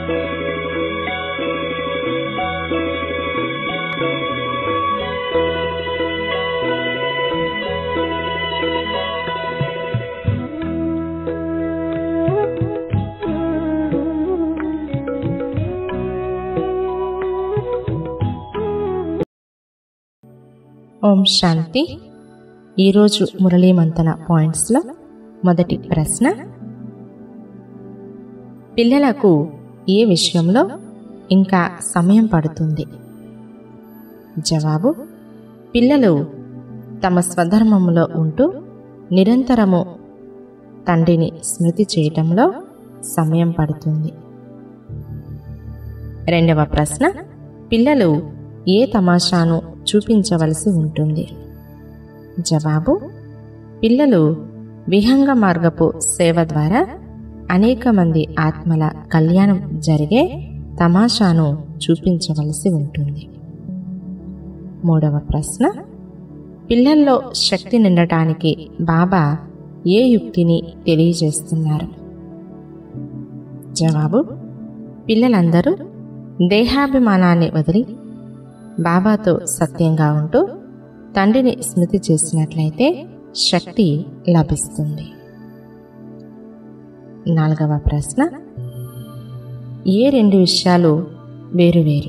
ఓం శాంతి ఈరోజు మురళీ మంతన పాయింట్స్లో మొదటి ప్రశ్న పిల్లలకు ఏ విషయంలో ఇంకా సమయం పడుతుంది జవాబు పిల్లలు తమ స్వధర్మములో ఉంటూ నిరంతరము తండ్రిని స్మృతి చేయటంలో సమయం పడుతుంది రెండవ ప్రశ్న పిల్లలు ఏ తమాషాను చూపించవలసి ఉంటుంది జవాబు పిల్లలు విహంగ మార్గపు సేవ ద్వారా అనేక మంది ఆత్మల కళ్యాణం జరిగే తమాషాను చూపించవలసి ఉంటుంది మూడవ ప్రశ్న పిల్లల్లో శక్తి నిండటానికి బాబా ఏ యుక్తిని తెలియజేస్తున్నారు జవాబు పిల్లలందరూ దేహాభిమానాన్ని వదిలి బాబాతో సత్యంగా ఉంటూ తండ్రిని స్మృతి చేసినట్లయితే శక్తి లభిస్తుంది నాలుగవ ప్రశ్న ఏ రెండు విషయాలు వేరువేరు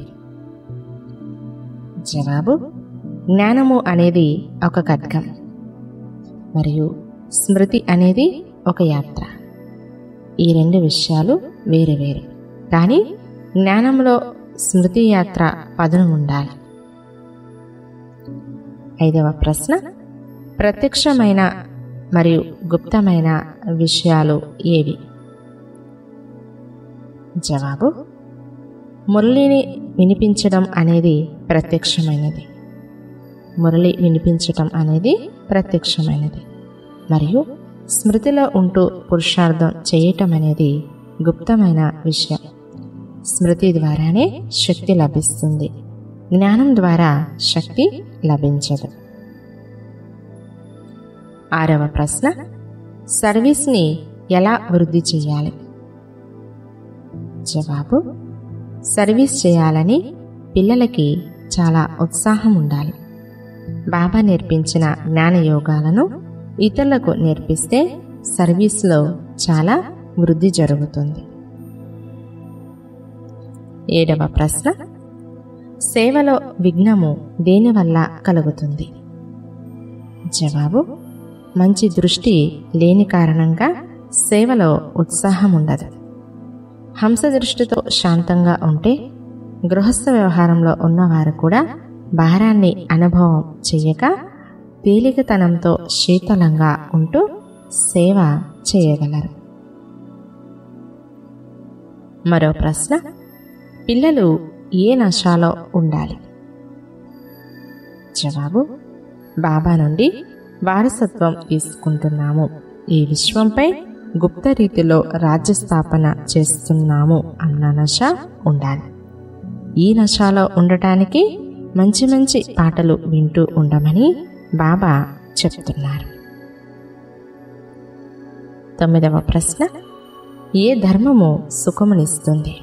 జవాబు జ్ఞానము అనేది ఒక ఖడ్గం మరియు స్మృతి అనేది ఒక యాత్ర ఈ రెండు విషయాలు వేరు వేరు కానీ జ్ఞానంలో స్మృతి యాత్ర పదును ఉండాలి ఐదవ ప్రశ్న ప్రత్యక్షమైన మరియు గుప్తమైన విషయాలు ఏవి జవాబు మురళిని వినిపించడం అనేది ప్రత్యక్షమైనది మురళి వినిపించటం అనేది ప్రత్యక్షమైనది మరియు స్మృతిలో ఉంటూ పురుషార్థం చేయటం అనేది గుప్తమైన విషయం స్మృతి ద్వారానే శక్తి లభిస్తుంది జ్ఞానం ద్వారా శక్తి లభించదు ఆరవ ప్రశ్న సర్వీస్ని ఎలా వృద్ధి చేయాలి జవాబు సర్వీస్ చేయాలని పిల్లలకి చాలా ఉత్సాహం ఉండాలి బాబా నేర్పించిన జ్ఞాన యోగాలను ఇతరులకు నేర్పిస్తే సర్వీస్లో చాలా వృద్ధి జరుగుతుంది ఏడవ ప్రశ్న సేవలో విఘ్నము దేనివల్ల కలుగుతుంది జవాబు మంచి దృష్టి లేని కారణంగా సేవలో ఉత్సాహం ఉండదు హంస దృష్టితో శాంతంగా ఉంటే గృహస్థ వ్యవహారంలో ఉన్నవారు కూడా భారాన్ని అనుభవం చెయ్యక తేలికతనంతో శీతలంగా ఉంటూ సేవ చేయగలరు మరో ప్రశ్న పిల్లలు ఏ నషాలో ఉండాలి జవాబు బాబా నుండి వారసత్వం తీసుకుంటున్నాము ఈ విశ్వంపై గుప్త రీతిలో రాజ్యస్థాపన చేస్తున్నాము అన్న నష ఉండాలి ఈ నషాలో ఉండటానికి మంచి మంచి పాటలు వింటూ ఉండమని బాబా చెప్తున్నారు తొమ్మిదవ ప్రశ్న ఏ ధర్మము సుఖమునిస్తుంది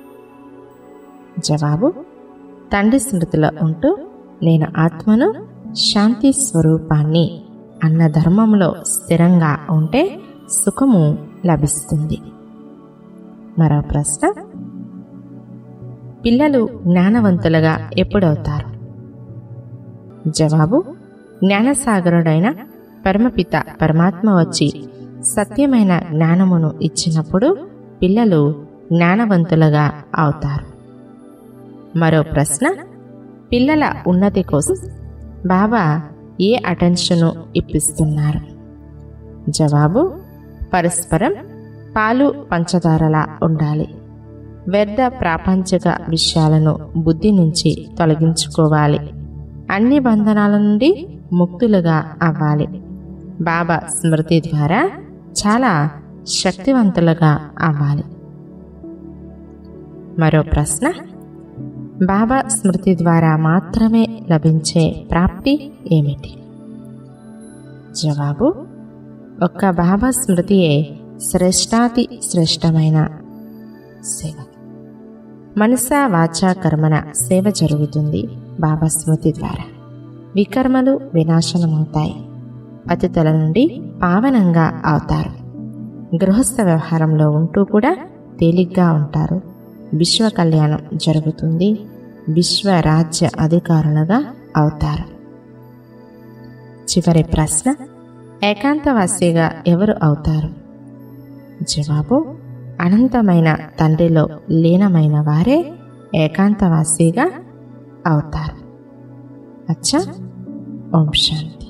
జవాబు తండ్రి స్మృతిలో ఉంటూ నేను ఆత్మను శాంతి స్వరూపాన్ని అన్న ధర్మంలో స్థిరంగా ఉంటే సుఖము లభిస్తుంది మరో ప్రశ్న పిల్లలు జ్ఞానవంతులుగా ఎప్పుడవుతారు జవాబు జ్ఞానసాగరుడైన పరమపిత పరమాత్మ వచ్చి సత్యమైన జ్ఞానమును ఇచ్చినప్పుడు పిల్లలు జ్ఞానవంతులుగా అవుతారు మరో ప్రశ్న పిల్లల ఉన్నతి కోసం బాబా ఏ అటెన్షను ఇప్పిస్తున్నారు జవాబు పరస్పరం పాలు పంచదారలా ఉండాలి వ్యర్థ ప్రాపంచిక విషయాలను బుద్ధి నుంచి తొలగించుకోవాలి అన్ని బంధనాల నుండి ముక్తులుగా అవ్వాలి బాబా స్మృతి ద్వారా చాలా శక్తివంతులుగా అవ్వాలి మరో ప్రశ్న బాబా స్మృతి ద్వారా మాత్రమే లభించే ప్రాప్తి ఏమిటి జవాబు ఒక్క బాబా స్మృతియే శ్రేష్టాతి శ్రేష్టమైన సేవ మనసా వాచా కర్మన సేవ జరుగుతుంది బాబా స్మృతి ద్వారా వికర్మలు వినాశనమవుతాయి అతిథుల నుండి పావనంగా అవుతారు గృహస్థ వ్యవహారంలో ఉంటూ కూడా తేలిగ్గా ఉంటారు విశ్వ కళ్యాణం జరుగుతుంది విశ్వ రాజ్య అధికారులుగా అవుతారు చివరి ప్రశ్న ఏకాంతవాసిగా ఎవరు అవుతారు జవాబు అనంతమైన తండ్రిలో లీనమైన వారే ఏకాంతవాసిగా అవుతారు అచ్చా ఓం శాంతి